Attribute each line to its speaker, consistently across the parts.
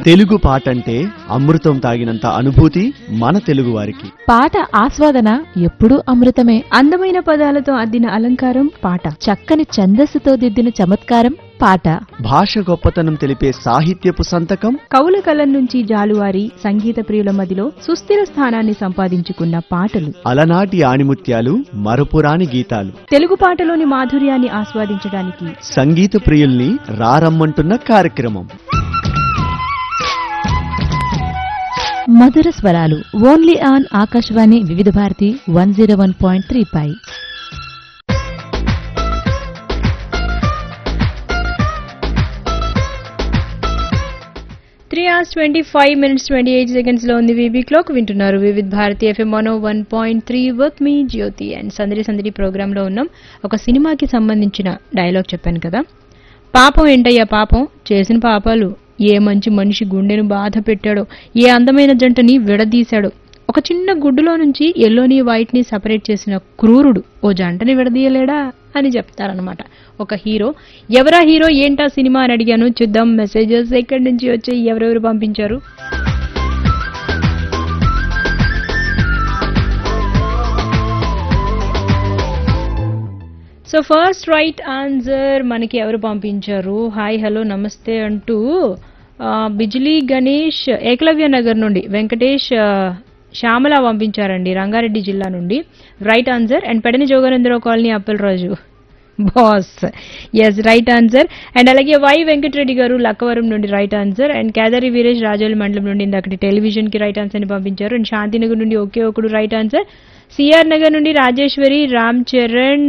Speaker 1: తెలుగు పాట అంటే అమృతం తాగినంత అనుభూతి మన తెలుగువారికి
Speaker 2: పాట ఆస్వాదన ఎప్పుడూ అమృతమే
Speaker 3: అందమైన పదాలతో అద్దిన అలంకారం పాట
Speaker 2: చక్కని ఛందస్సుతో దిద్దిన చమత్కారం పాట
Speaker 1: భాష గొప్పతనం తెలిపే సాహిత్యపు సంతకం
Speaker 3: కవుల కలం నుంచి జాలువారి సంగీత ప్రియుల మదిలో సుస్థిర స్థానాన్ని సంపాదించుకున్న పాటలు
Speaker 1: అలనాటి ఆణిముత్యాలు మరపురాని గీతాలు
Speaker 3: తెలుగు పాటలోని మాధుర్యాన్ని ఆస్వాదించడానికి
Speaker 1: సంగీత ప్రియుల్ని రారమ్మంటున్న కార్యక్రమం
Speaker 2: మధుర స్వరాలు only on Akashvani Vividh Bharati one zero one point three పై
Speaker 3: three hours twenty five minutes twenty eight seconds లో ఉంది వీబీ క్లాక్ వింటున్నారు వివిధ్ భారతి ఎఫ్ఎం మనో వన్ పాయింట్ త్రీ వర్క్ మీ జ్యోతి అండ్ సందడి సందడి ప్రోగ్రామ్ లో ఉన్నాం ఒక సినిమాకి సంబంధించిన డైలాగ్ చెప్పాను కదా పాపం ఏంటయ్యా పాపం చేసిన పాపాలు ఏ మంచి మనిషి గుండెను బాధ పెట్టాడో ఏ అందమైన జంటని విడదీశాడో ఒక చిన్న గుడ్డులో నుంచి ఎల్లోని వైట్ ని సపరేట్ చేసిన క్రూరుడు ఓ జంటని విడదీయలేడా అని చెప్తారనమాట ఒక హీరో ఎవరా హీరో ఏంటా సినిమా అని అడిగాను చూద్దాం మెసేజెస్ ఎక్కడి నుంచి వచ్చి ఎవరెవరు పంపించారు సో ఫస్ట్ రైట్ ఆన్సర్ మనకి ఎవరు పంపించారు హాయ్ హలో నమస్తే అంటూ ఆ, బిజ్లీ గణేష్ ఏకలవ్య నగర్ నుండి వెంకటేష్ ఆ, శ్యామల పంపించారండి రంగారెడ్డి జిల్లా నుండి right answer and Pedana Joganendrarao colony Appalaraju boss yes right answer and అలాగే వై వెంకటరెడ్డి గారు లక్కవరం నుండి right answer and Kedari Veeresh Rajoli మండలం నుండి ఇందాకటి టెలివిజన్ కి రైట్ ఆన్సర్ ని పంపించారు అండ్ శాంతినగర్ నుండి ఒకే ఒకడు రైట్ ఆన్సర్ సిఆర్ నగర్ నుండి Rajeswari Ram Charan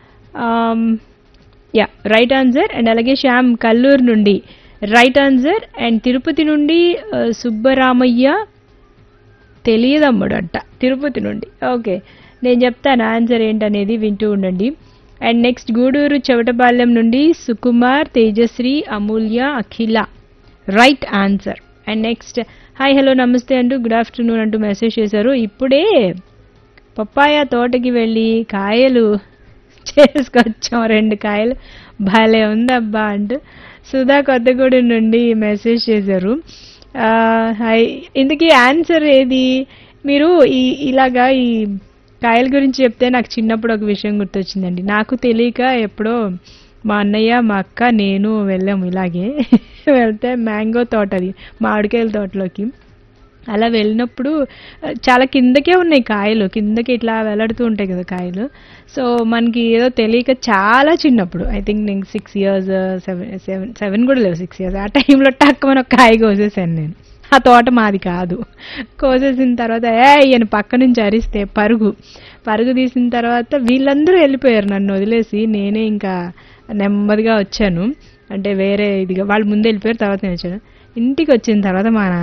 Speaker 3: yeah right answer and అలాగే శ్యామ్ కల్లూరు నుండి రైట్ ఆన్సర్ అండ్ తిరుపతి నుండి ఆ, సుబ్బరామయ్య తెలియదమ్ముడు అంట తిరుపతి నుండి ఓకే నేను చెప్తాను ఆన్సర్ ఏంటనేది వింటూ ఉండండి అండ్ నెక్స్ట్ గూడూరు చెవటపాలెం నుండి Sukumar Tejasri Amulya Akhila right answer and next hi hello నమస్తే అంటూ గుడ్ ఆఫ్టర్నూన్ అంటూ మెసేజ్ చేశారు ఇప్పుడే పప్పాయ తోటకి వెళ్ళి కాయలు చేసుకొచ్చాం రెండు కాయలు భలే ఉందబ్బా అంటూ సుధా కొత్తగూడెం నుండి మెసేజ్ చేశారు ఆ, హాయ్ ఇందుకీ ఆన్సర్ ఏది మీరు ఈ ఇలాగా ఈ కాయల గురించి చెప్తే నాకు చిన్నప్పుడు ఒక విషయం గుర్తొచ్చిందండి నాకు తెలియక ఎప్పుడో మా అన్నయ్య మా అక్క నేను వెళ్ళాము ఇలాగే వెళ్తే మ్యాంగో తోట అది మామిడికాయల తోటలోకి అలా వెళ్ళినప్పుడు ఆ, చాలా కిందకే ఉన్నాయి కాయలు కిందకి ఇట్లా వెలాడుతూ ఉంటాయి కదా కాయలు సో మనకి ఏదో తెలియక చాలా చిన్నప్పుడు ఐ థింక్ నేను six years seven seven seven కూడా లేవు సిక్స్ ఇయర్స్ ఆ టైంలో టక్కుమని ఒక కాయ కోసేసాను నేను ఆ తోట మాది కాదు కోసేసిన తర్వాత ఏ ఈయన పక్క నుంచి అరిస్తే పరుగు పరుగు తీసిన తర్వాత వీళ్ళందరూ వెళ్ళిపోయారు నన్ను వదిలేసి నేనే ఇంకా నెమ్మదిగా వచ్చాను అంటే వేరే ఇదిగా వాళ్ళు ముందు వెళ్ళిపోయారు తర్వాత నేను వచ్చాను ఇంటికి వచ్చిన తర్వాత మా నాన్న